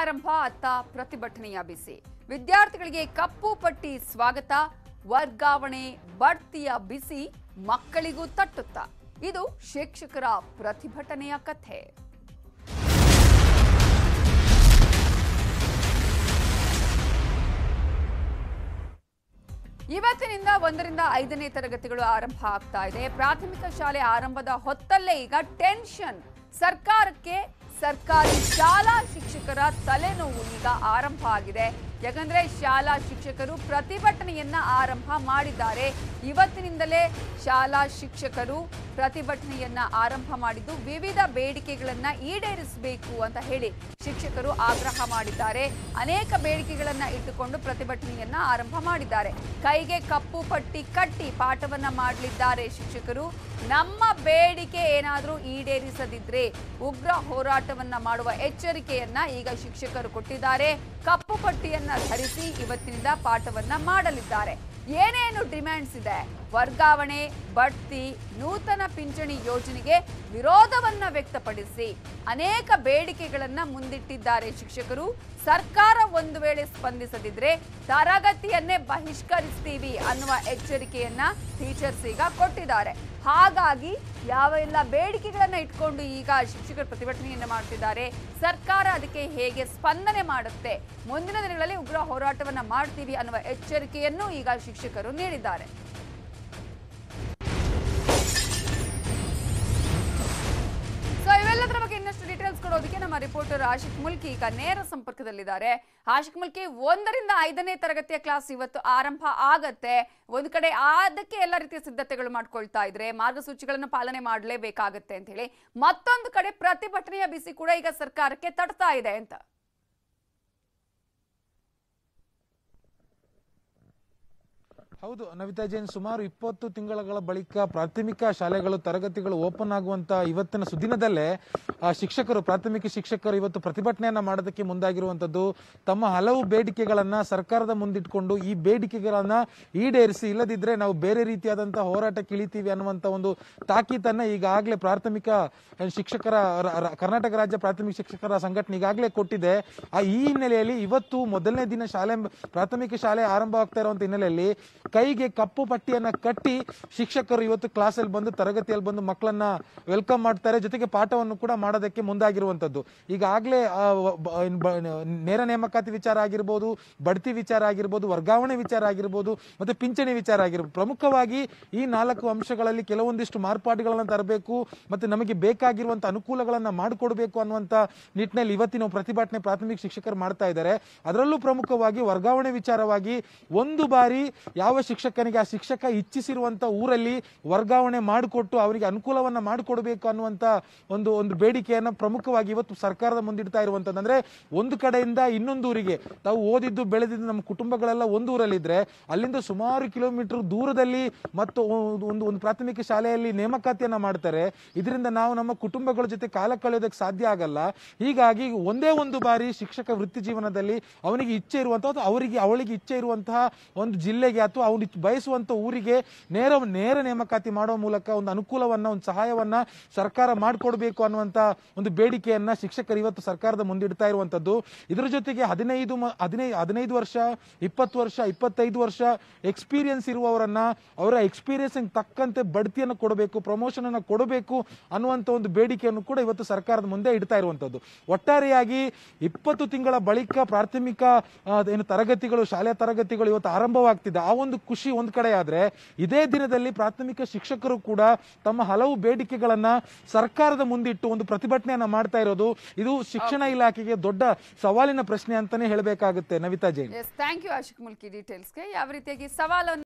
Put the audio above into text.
ಆರಂಭ ಅತ್ತ ಪ್ರತಿಭಟನೆಯ ಬಿಸಿ ವಿದ್ಯಾರ್ಥಿಗಳಿಗೆ ಕಪ್ಪು ಪಟ್ಟಿ ಸ್ವಾಗತ ವರ್ಗಾವಣೆ ಬಡ್ತಿಯ ಬಿಸಿ ಮಕ್ಕಳಿಗೂ ತಟ್ಟುತ್ತಾ ಇದು ಶಿಕ್ಷಕರ ಪ್ರತಿಭಟನೆಯ ಕಥೆ ಇವತ್ತಿನಿಂದ ಒಂದರಿಂದ ಐದನೇ ತರಗತಿಗಳು ಆರಂಭ ಆಗ್ತಾ ಇದೆ ಪ್ರಾಥಮಿಕ ಶಾಲೆ ಆರಂಭದ ಹೊತ್ತಲ್ಲೇ ಈಗ ಟೆನ್ಷನ್ ಸರ್ಕಾರಕ್ಕೆ ಸರ್ಕಾರಿ ಶಾಲಾ ಶಿಕ್ಷಕರ ತಲೆನೋವು ಈಗ ಆರಂಭ ಆಗಿದೆ ಯಾಕಂದ್ರೆ ಶಾಲಾ ಶಿಕ್ಷಕರು ಪ್ರತಿಭಟನೆಯನ್ನ ಆರಂಭ ಮಾಡಿದ್ದಾರೆ ಇವತ್ತಿನಿಂದಲೇ ಶಾಲಾ ಶಿಕ್ಷಕರು ಪ್ರತಿಭಟನೆಯನ್ನ ಆರಂಭ ಮಾಡಿದ್ದು ವಿವಿಧ ಬೇಡಿಕೆಗಳನ್ನ ಈಡೇರಿಸಬೇಕು ಅಂತ ಹೇಳಿ ಶಿಕ್ಷಕರು ಆಗ್ರಹ ಮಾಡಿದ್ದಾರೆ ಅನೇಕ ಬೇಡಿಕೆಗಳನ್ನ ಇಟ್ಟುಕೊಂಡು ಪ್ರತಿಭಟನೆಯನ್ನ ಆರಂಭ ಮಾಡಿದ್ದಾರೆ ಕೈಗೆ ಕಪ್ಪು ಪಟ್ಟಿ ಕಟ್ಟಿ ಪಾಠವನ್ನ ಮಾಡಲಿದ್ದಾರೆ ಶಿಕ್ಷಕರು ನಮ್ಮ ಬೇಡಿಕೆ ಏನಾದರೂ ಈಡೇರಿಸದಿದ್ರೆ ಉಗ್ರ ಹೋರಾಟವನ್ನ ಮಾಡುವ ಎಚ್ಚರಿಕೆಯನ್ನ ಈಗ ಶಿಕ್ಷಕರು ಕೊಟ್ಟಿದ್ದಾರೆ ಕಪ್ಪು ಪಟ್ಟಿಯನ್ನ ಧರಿಸಿ ಇವತ್ತಿನಿಂದ ಪಾಠವನ್ನ ಮಾಡಲಿದ್ದಾರೆ ಏನೇನು ಡಿಮ್ಯಾಂಡ್ಸ್ ಇದೆ ವರ್ಗಾವಣೆ ಬಡ್ತಿ ನೂತನ ಪಿಂಚಣಿ ಯೋಜನೆಗೆ ವಿರೋಧವನ್ನ ವ್ಯಕ್ತಪಡಿಸಿ ಅನೇಕ ಬೇಡಿಕೆಗಳನ್ನ ಮುಂದಿಟ್ಟಿದ್ದಾರೆ ಶಿಕ್ಷಕರು ಸರ್ಕಾರ ಒಂದು ವೇಳೆ ಸ್ಪಂದಿಸದಿದ್ರೆ ತರಗತಿಯನ್ನೇ ಬಹಿಷ್ಕರಿಸ್ತೀವಿ ಅನ್ನುವ ಎಚ್ಚರಿಕೆಯನ್ನ ಟೀಚರ್ಸ್ ಈಗ ಕೊಟ್ಟಿದ್ದಾರೆ ಹಾಗಾಗಿ ಯಾವ ಎಲ್ಲ ಬೇಡಿಕೆಗಳನ್ನ ಇಟ್ಕೊಂಡು ಈಗ ಶಿಕ್ಷಕರು ಪ್ರತಿಭಟನೆಯನ್ನ ಮಾಡ್ತಿದ್ದಾರೆ ಸರ್ಕಾರ ಅದಕ್ಕೆ ಹೇಗೆ ಸ್ಪಂದನೆ ಮಾಡುತ್ತೆ ಮುಂದಿನ ದಿನಗಳಲ್ಲಿ ಉಗ್ರ ಹೋರಾಟವನ್ನ ಮಾಡ್ತೀವಿ ಅನ್ನುವ ಎಚ್ಚರಿಕೆಯನ್ನು ಈಗ ಶಿಕ್ಷಕರು ನೀಡಿದ್ದಾರೆ ಸೊ ಇವೆಲ್ಲದರ ಬಗ್ಗೆ ಇನ್ನಷ್ಟು ಡೀಟೇಲ್ಸ್ ಕೊಡೋದಕ್ಕೆ ನಮ್ಮ ರಿಪೋರ್ಟರ್ ಆಶಿಕ್ ಮುಲ್ಕಿ ಈಗ ನೇರ ಸಂಪರ್ಕದಲ್ಲಿದ್ದಾರೆ ಆಶಿಕ್ ಮುಲ್ಕಿ ಒಂದರಿಂದ ಐದನೇ ತರಗತಿಯ ಕ್ಲಾಸ್ ಇವತ್ತು ಆರಂಭ ಆಗತ್ತೆ ಒಂದು ಕಡೆ ಅದಕ್ಕೆ ಎಲ್ಲ ರೀತಿಯ ಸಿದ್ಧತೆಗಳು ಮಾಡ್ಕೊಳ್ತಾ ಇದ್ರೆ ಮಾರ್ಗಸೂಚಿಗಳನ್ನು ಪಾಲನೆ ಮಾಡಲೇಬೇಕಾಗತ್ತೆ ಅಂತ ಹೇಳಿ ಮತ್ತೊಂದು ಕಡೆ ಪ್ರತಿಭಟನೆಯ ಬಿಸಿ ಕೂಡ ಈಗ ಸರ್ಕಾರಕ್ಕೆ ತಡ್ತಾ ಇದೆ ಅಂತ ಹೌದು ನವಿತಾ ಜೈನ್ ಸುಮಾರು ಇಪ್ಪತ್ತು ತಿಂಗಳ ಬಳಿಕ ಪ್ರಾಥಮಿಕ ಶಾಲೆಗಳು ತರಗತಿಗಳು ಓಪನ್ ಆಗುವಂತ ಇವತ್ತಿನ ಸುದಿನದಲ್ಲೇ ಆ, ಶಿಕ್ಷಕರು ಪ್ರಾಥಮಿಕ ಶಿಕ್ಷಕರು ಇವತ್ತು ಪ್ರತಿಭಟನೆಯನ್ನ ಮಾಡೋದಕ್ಕೆ ಮುಂದಾಗಿರುವಂತದ್ದು ತಮ್ಮ ಹಲವು ಬೇಡಿಕೆಗಳನ್ನ ಸರ್ಕಾರದ ಮುಂದಿಟ್ಕೊಂಡು ಈ ಬೇಡಿಕೆಗಳನ್ನ ಈಡೇರಿಸಿ ಇಲ್ಲದಿದ್ರೆ ನಾವು ಬೇರೆ ರೀತಿಯಾದಂತಹ ಹೋರಾಟಕ್ಕೆ ಇಳಿತೀವಿ ಅನ್ನುವಂತ ಒಂದು ತಾಕೀತನ್ನ ಈಗಾಗಲೇ ಪ್ರಾಥಮಿಕ ಶಿಕ್ಷಕರ ರ- ರ- ಕರ್ನಾಟಕ ರಾಜ್ಯ ಪ್ರಾಥಮಿಕ ಶಿಕ್ಷಕರ ಸಂಘಟನೆ ಈಗಾಗಲೇ ಕೊಟ್ಟಿದೆ ಆ ಈ ಹಿನ್ನೆಲೆಯಲ್ಲಿ ಇವತ್ತು ಮೊದಲನೇ ದಿನ ಶಾಲೆ ಪ್ರಾಥಮಿಕ ಶಾಲೆ ಆರಂಭ ಆಗ್ತಾ ಇರುವಂತ ಹಿನ್ನೆಲೆಯಲ್ಲಿ ಕೈಗೆ ಕಪ್ಪು ಪಟ್ಟಿಯನ್ನ ಕಟ್ಟಿ ಶಿಕ್ಷಕರು ಇವತ್ತು ಕ್ಲಾಸಲ್ಲಿ ಬಂದು ತರಗತಿಯಲ್ಲಿ ಬಂದು ಮಕ್ಕಳನ್ನ ವೆಲ್ಕಮ್ ಮಾಡ್ತಾರೆ ಜೊತೆಗೆ ಪಾಠವನ್ನು ಕೂಡ ಮಾಡೋದಕ್ಕೆ ಮುಂದಾಗಿರುವಂತದ್ದು ಈಗಾಗಲೇ ಆ, ಬ- ಇನ್ ಬ- ನೇರ ನೇಮಕಾತಿ ವಿಚಾರ ಆಗಿರ್ಬೋದು ಬಡ್ತಿ ವಿಚಾರ ಆಗಿರ್ಬೋದು ವರ್ಗಾವಣೆ ವಿಚಾರ ಆಗಿರ್ಬೋದು ಮತ್ತೆ ಪಿಂಚಣಿ ವಿಚಾರ ಆಗಿರ್ಬೋದು ಪ್ರಮುಖವಾಗಿ ಈ ನಾಲ್ಕು ಅಂಶಗಳಲ್ಲಿ ಕೆಲವೊಂದಿಷ್ಟು ಮಾರ್ಪಾಡುಗಳನ್ನ ತರಬೇಕು ಮತ್ತೆ ನಮಗೆ ಬೇಕಾಗಿರುವಂತ ಅನುಕೂಲಗಳನ್ನ ಮಾಡಿಕೊಡ್ಬೇಕು ಅನ್ನುವಂತ ನಿಟ್ಟಿನಲ್ಲಿ ಇವತ್ತಿನ ಪ್ರತಿಭಟನೆ ಪ್ರಾಥಮಿಕ ಶಿಕ್ಷಕರು ಮಾಡ್ತಾ ಇದ್ದಾರೆ ಅದರಲ್ಲೂ ಪ್ರಮುಖವಾಗಿ ವರ್ಗಾವಣೆ ವಿಚಾರವಾಗಿ ಒಂದು ಬಾರಿ ಯಾವ ಶಿಕ್ಷಕನಿಗೆ ಆ ಶಿಕ್ಷಕ ಇಚ್ಛಿಸಿರುವಂತ ಊರಲ್ಲಿ ವರ್ಗಾವಣೆ ಮಾಡಿಕೊಟ್ಟು ಅವರಿಗೆ ಅನುಕೂಲವನ್ನ ಮಾಡಿಕೊಡ್ಬೇಕು ಅನ್ನುವಂತ ಒಂದು ಒಂದು ಬೇಡಿಕೆಯನ್ನ ಪ್ರಮುಖವಾಗಿ ಇವತ್ತು ಸರ್ಕಾರದ ಮುಂದಿಡ್ತಾ ಇರುವಂತದ್ದು ಅಂದ್ರೆ ಒಂದು ಕಡೆಯಿಂದ ಇನ್ನೊಂದು ಊರಿಗೆ ತಾವು ಓದಿದ್ದು ಬೆಳೆದಿದ್ದು ನಮ್ಮ ಕುಟುಂಬಗಳೆಲ್ಲ ಒಂದು ಊರಲ್ಲಿದ್ರೆ ಅಲ್ಲಿಂದ ಸುಮಾರು ಕಿಲೋಮೀಟರ್ ದೂರದಲ್ಲಿ ಮತ್ತು ಒಂದು ಒಂದು ಒಂದು ಪ್ರಾಥಮಿಕ ಶಾಲೆಯಲ್ಲಿ ನೇಮಕಾತಿಯನ್ನ ಮಾಡ್ತಾರೆ ಇದರಿಂದ ನಾವು ನಮ್ಮ ಕುಟುಂಬಗಳ ಜೊತೆ ಕಾಲ ಕಳೆಯೋದಕ್ಕೆ ಸಾಧ್ಯ ಆಗಲ್ಲ ಹೀಗಾಗಿ ಒಂದೇ ಒಂದು ಬಾರಿ ಶಿಕ್ಷಕ ವೃತ್ತಿ ಜೀವನದಲ್ಲಿ ಅವನಿಗೆ ಇಚ್ಛೆ ಇರುವಂತಹ ಅಥವಾ ಅವರಿಗೆ ಅವಳಿಗೆ ಇಚ್ಛೆ ಇರುವಂತಹ ಒಂದು ಜಿಲ್ಲೆಗೆ ಅಥವಾ ಅವನು ಬಯಸುವಂತ ಊರಿಗೆ ನೇರ ನೇರ ನೇಮಕಾತಿ ಮಾಡುವ ಮೂಲಕ ಒಂದು ಅನುಕೂಲವನ್ನ ಒಂದು ಸಹಾಯವನ್ನ ಸರ್ಕಾರ ಮಾಡಿಕೊಡ್ಬೇಕು ಅನ್ನುವಂತ ಒಂದು ಬೇಡಿಕೆಯನ್ನ ಶಿಕ್ಷಕರು ಇವತ್ತು ಸರ್ಕಾರದ ಮುಂದಿಡ್ತಾ ಇರುವಂತದ್ದು ಇದರ ಜೊತೆಗೆ ಹದಿನೈದು ಮ- ಹದಿನೈದು ಹದಿನೈದು ವರ್ಷ ಇಪ್ಪತ್ತು ವರ್ಷ ಇಪ್ಪತ್ತೈದು ವರ್ಷ ಎಕ್ಸ್ಪೀರಿಯನ್ಸ್ ಇರುವವರನ್ನ ಅವರ ಎಕ್ಸ್ಪೀರಿಯನ್ಸ್ ತಕ್ಕಂತೆ ಬಡ್ತಿಯನ್ನು ಕೊಡಬೇಕು ಪ್ರಮೋಷನ್ ಅನ್ನ ಕೊಡಬೇಕು ಅನ್ನುವಂತ ಒಂದು ಬೇಡಿಕೆಯನ್ನು ಕೂಡ ಇವತ್ತು ಸರ್ಕಾರದ ಮುಂದೆ ಇಡ್ತಾ ಇರುವಂತದ್ದು ಒಟ್ಟಾರೆಯಾಗಿ ಇಪ್ಪತ್ತು ತಿಂಗಳ ಬಳಿಕ ಪ್ರಾಥಮಿಕ ಆ, ಏನು ತರಗತಿಗಳು ಶಾಲೆ ತರಗತಿಗಳು ಇವತ್ತು ಆರಂಭವಾಗ್ತಿದೆ ಆ ಒಂದು ಖುಷಿ ಒಂದ್ ಕಡೆ ಆದ್ರೆ ಇದೇ ದಿನದಲ್ಲಿ ಪ್ರಾಥಮಿಕ ಶಿಕ್ಷಕರು ಕೂಡ ತಮ್ಮ ಹಲವು ಬೇಡಿಕೆಗಳನ್ನ ಸರ್ಕಾರದ ಮುಂದಿಟ್ಟು ಒಂದು ಪ್ರತಿಭಟನೆಯನ್ನ ಮಾಡ್ತಾ ಇರೋದು ಇದು ಶಿಕ್ಷಣ ಇಲಾಖೆಗೆ ದೊಡ್ಡ ಸವಾಲಿನ ಪ್ರಶ್ನೆ ಅಂತಾನೆ ಹೇಳಬೇಕಾಗುತ್ತೆ Navitha Jain yes thank you Ashik Mulki ಡೀಟೇಲ್ಸ್ಗೆ ಯಾವ ರೀತಿಯಾಗಿ ಸವಾಲನ್ನು